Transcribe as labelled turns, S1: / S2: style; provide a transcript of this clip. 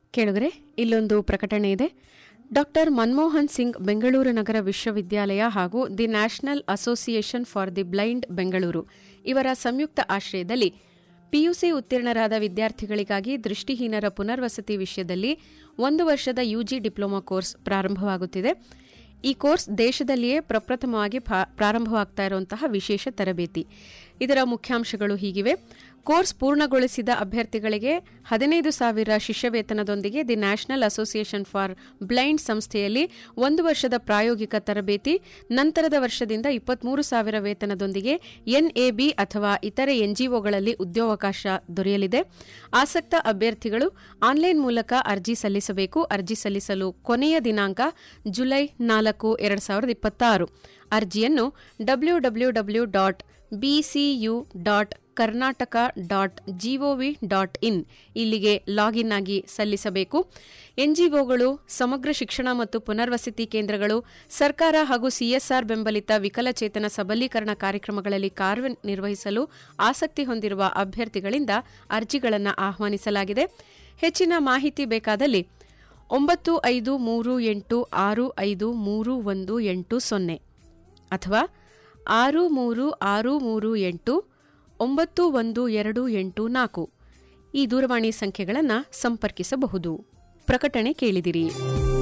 S1: ಕೇಳುಗರೆ ಇಲ್ಲೊಂದು ಪ್ರಕಟಣೆ ಇದೆ ಡಾಕ್ಟರ್ ಮನಮೋಹನ್ ಸಿಂಗ್ ಬೆಂಗಳೂರು ನಗರ ವಿಶ್ವವಿದ್ಯಾಲಯ ಹಾಗೂ the national association for the blind Bengaluru ಇವರ ಸಂಯುಕ್ತ ಆಶ್ರಯದಲ್ಲಿ ಪಿಯುಸಿ ಉತ್ತೀರ್ಣರಾದ ವಿದ್ಯಾರ್ಥಿಗಳಿಗಾಗಿ ದೃಷ್ಟಿಹೀನರ ಪುನರ್ವಸತಿ ವಿಷಯದಲ್ಲಿ ಒಂದು ವರ್ಷದ ಯುಜಿ ಡಿಪ್ಲೊಮಾ ಕೋರ್ಸ್ ಪ್ರಾರಂಭವಾಗುತ್ತಿದೆ ಈ ಕೋರ್ಸ್ ದೇಶದಲ್ಲಿಯೇ ಪ್ರಪ್ರಥಮವಾಗಿ ಭಾ- ಪ್ರಾರಂಭವಾಗ್ತಾ ಇರುವಂತಹ ವಿಶೇಷ ತರಬೇತಿ ಇದರ ಮುಖ್ಯಾಂಶಗಳು ಹೀಗಿವೆ ಕೋರ್ಸ್ ಪೂರ್ಣಗೊಳಿಸಿದ ಅಭ್ಯರ್ಥಿಗಳಿಗೆ ಹದಿನೈದು ಸಾವಿರ ಶಿಷ್ಯವೇತನದೊಂದಿಗೆ the national association for blind ಸಂಸ್ಥೆಯಲ್ಲಿ ಒಂದು ವರ್ಷದ ಪ್ರಾಯೋಗಿಕ ತರಬೇತಿ ನಂತರದ ವರ್ಷದಿಂದ ಇಪ್ಪತ್ಮೂರು ಸಾವಿರ ವೇತನದೊಂದಿಗೆ ಎನ್ಎಬಿ ಅಥವಾ ಇತರೆ ಎನ್ಜಿಒಗಳಲ್ಲಿ ಉದ್ಯೋಗಾವಕಾಶ ದೊರೆಯಲಿದೆ ಆಸಕ್ತ ಅಭ್ಯರ್ಥಿಗಳು ಆನ್ಲೈನ್ ಮೂಲಕ ಅರ್ಜಿ ಸಲ್ಲಿಸಬೇಕು ಅರ್ಜಿ ಸಲ್ಲಿಸಲು ಕೊನೆಯ ದಿನಾಂಕ ಜುಲೈ ನಾಲ್ಕು ಎರಡು ಸಾವಿರದ ಇಪ್ಪತ್ತಾರು ಅರ್ಜಿಯನ್ನು W W W dot BCU dot Karnataka dot GOV dot in ಇಲ್ಲಿಗೆ ಲಾಗಿನ್ ಆಗಿ ಸಲ್ಲಿಸಬೇಕು ಎನ್ಜಿಒಗಳು ಸಮಗ್ರ ಶಿಕ್ಷಣ ಮತ್ತು ಪುನರ್ವಸತಿ ಕೇಂದ್ರಗಳು ಸರ್ಕಾರ ಹಾಗೂ ಸಿಎಸ್ಆರ್ ಬೆಂಬಲಿತ ವಿಕಲಚೇತನ ಸಬಲೀಕರಣ ಕಾರ್ಯಕ್ರಮಗಳಲ್ಲಿ ಕಾರ್ಯನಿರ್ವಹಿಸಲು ಆಸಕ್ತಿ ಹೊಂದಿರುವ ಅಭ್ಯರ್ಥಿಗಳಿಂದ ಅರ್ಜಿಗಳನ್ನು ಆಹ್ವಾನಿಸಲಾಗಿದೆ ಹೆಚ್ಚಿನ ಮಾಹಿತಿ ಬೇಕಾದಲ್ಲಿ ಒಂಬತ್ತು ಐದು ಮೂರು ಎಂಟು ಆರು ಐದು ಮೂರು ಒಂದು ಎಂಟು ಸೊನ್ನೆ ಅಥವಾ ಆರು ಮೂರು ಆರು ಮೂರು ಎಂಟು ಒಂಬತ್ತು ಒಂದು ಎರಡು ಎಂಟು ನಾಲ್ಕು ಈ ದೂರವಾಣಿ ಸಂಖ್ಯೆಗಳನ್ನು ಸಂಪರ್ಕಿಸಬಹುದು ಪ್ರಕಟಣೆ ಕೇಳಿದಿರಿ